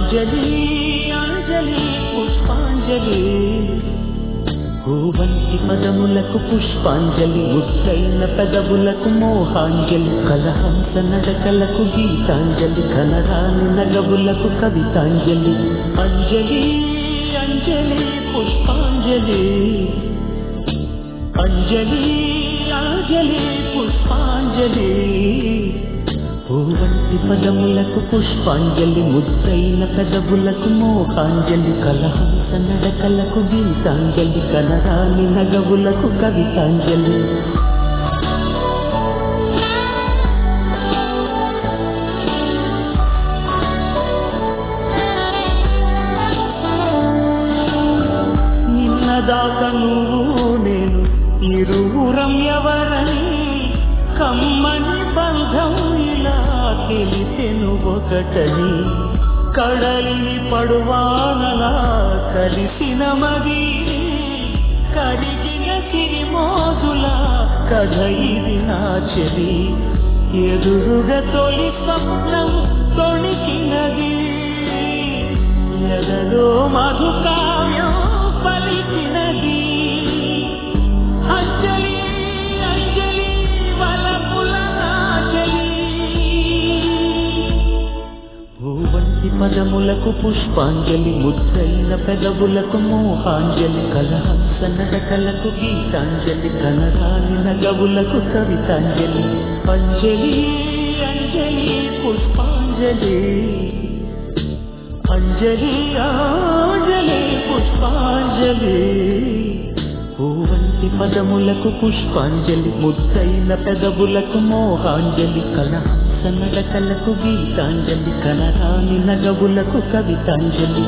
అంజలి అంజలి పుష్పాంజలి భూవంతి పదములకు పుష్పాంజలి ముద్దైన పెదవులకు మోహాంజలి కలహంస నడకలకు గీతాంజలి కనరాని నగవులకు కవితాంజలి అంజలి అంజలి పుష్పాంజలి అంజలి అంజలి పుష్పాంజలి పూవంటి పదములకు పుష్పాంజలి ముద్దైన పెదవులకు మోహాంజలి కలహంస నడకలకు గీతాంజలి కనరాని నగవులకు కవితాంజలి నిన్నదాకా నువ్వు నేను ఇరువురం ఎవరని కమ్మని బంధం ఇలా తెలిసెను ఒకటని కడలిని పడువానలా కలిసిన మది కరిగిన సిరిమోదుల కథ ఇది నా చెలి ఎదురుగా తొలి స్వప్నం తొణికినది ఎదలో మధుకావ్యం పలికినది అంజలి అంజలి వలపుల నాచలి భూవంతి పదములకు పుష్పాంజలి ముద్దైన పెదవులకు మోహాంజలి కలహంస నడకలకు గీతాంజలి కనరాని నగవులకు కవితాంజలి అంజలి అంజలి పుష్పాంజలి అంజలి అంజలి పుష్పాంజలి పూవంతి పదములకు పుష్పాంజలి ముద్దైన పెదవులకు మోహాంజలి కలహంస నడకలకు గీతాంజలి కనరాని నగవులకు కవితాంజలి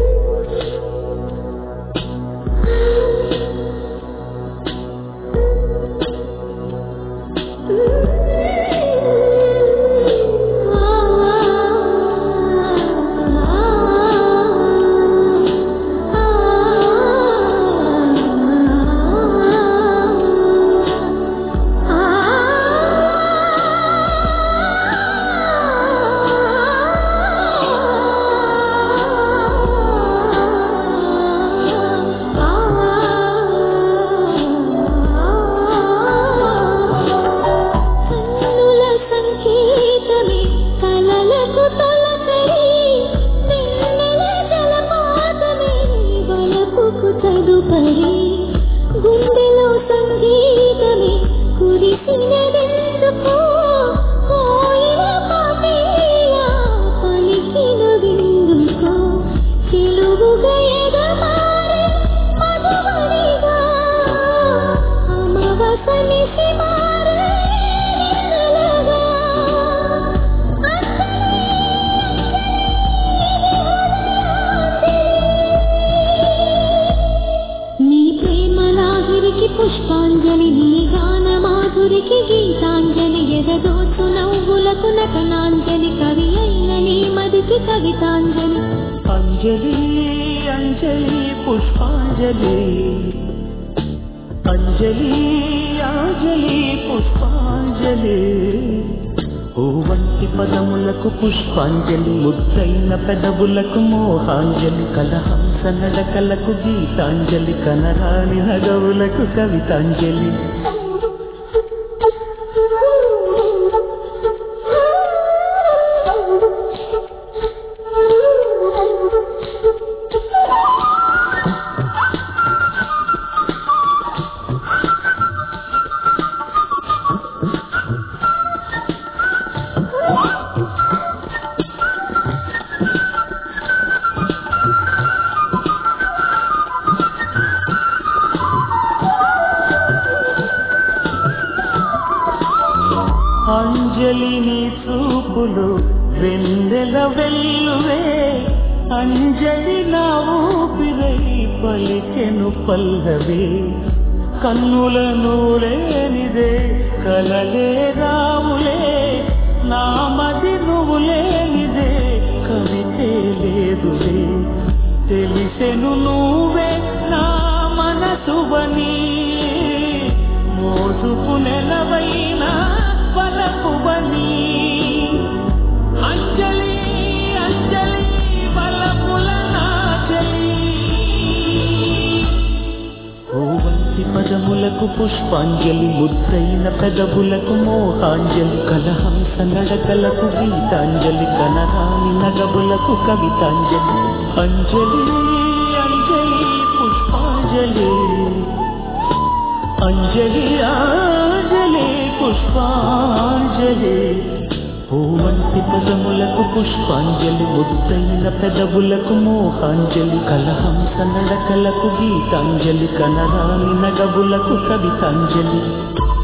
కన్నుల సంకేతమే కలలకు తొలకరి వెన్నెల జలపాతమే వలపుకు తదుపరి గుండెలో సంగీతమే కురిసినదెందుకో కోయిల పాపేయ పలికిన విందుకో తెలుగుగా ఎగమారే మధువరిగా అమవసని సిమారే నిన్నలగా నీ ప్రేమ లాహిరికి పుష్పాంజలి నీ గాన మాధురికి గీతాంజలి ఎదదోచు నవ్వులకు నటనాంజలి కవి అయిన నీ మదికి కవితాంజలి అంజలి అంజలి పుష్పాంజలి అంజలి అంజలి పుష్పాంజలి పూవంటి పదములకు పుష్పాంజలి ముద్దైన పెదవులకు మోహాంజలి కలహంస నడకలకు గీతాంజలి కనరాని నగవులకు కవితాంజలి అంజలి నీ చూపులు వెన్నెల వెల్లువే అంజలి నా ఊపిరై పలికెను పల్లవే కన్నుల నూలేనిదే కలలే రావులే నా మది నువ్వు లేనిదే కవితే లేదులే తెలిసెను నువ్వే నా మనసువని మోసుకు నెలవైన వలపువని అంజలి అంజలి వల పుష్పాంజలి ముద్దైన పెదవులకు మోహాంజలి కలహంస నడకలకు గీతాంజలి కనరాని నగబులకు కవితాంజలి అంజలి అంజలి పుష్పాంజలి అంజలి అంజలి పుష్పాంజలి పూవంటి పదములకు పుష్పాంజలి ముద్దైన పెదవులకు మోహాంజలి కలహంస నడకలకు గీతాంజలి కనరాని నగబులకు కవితాంజలి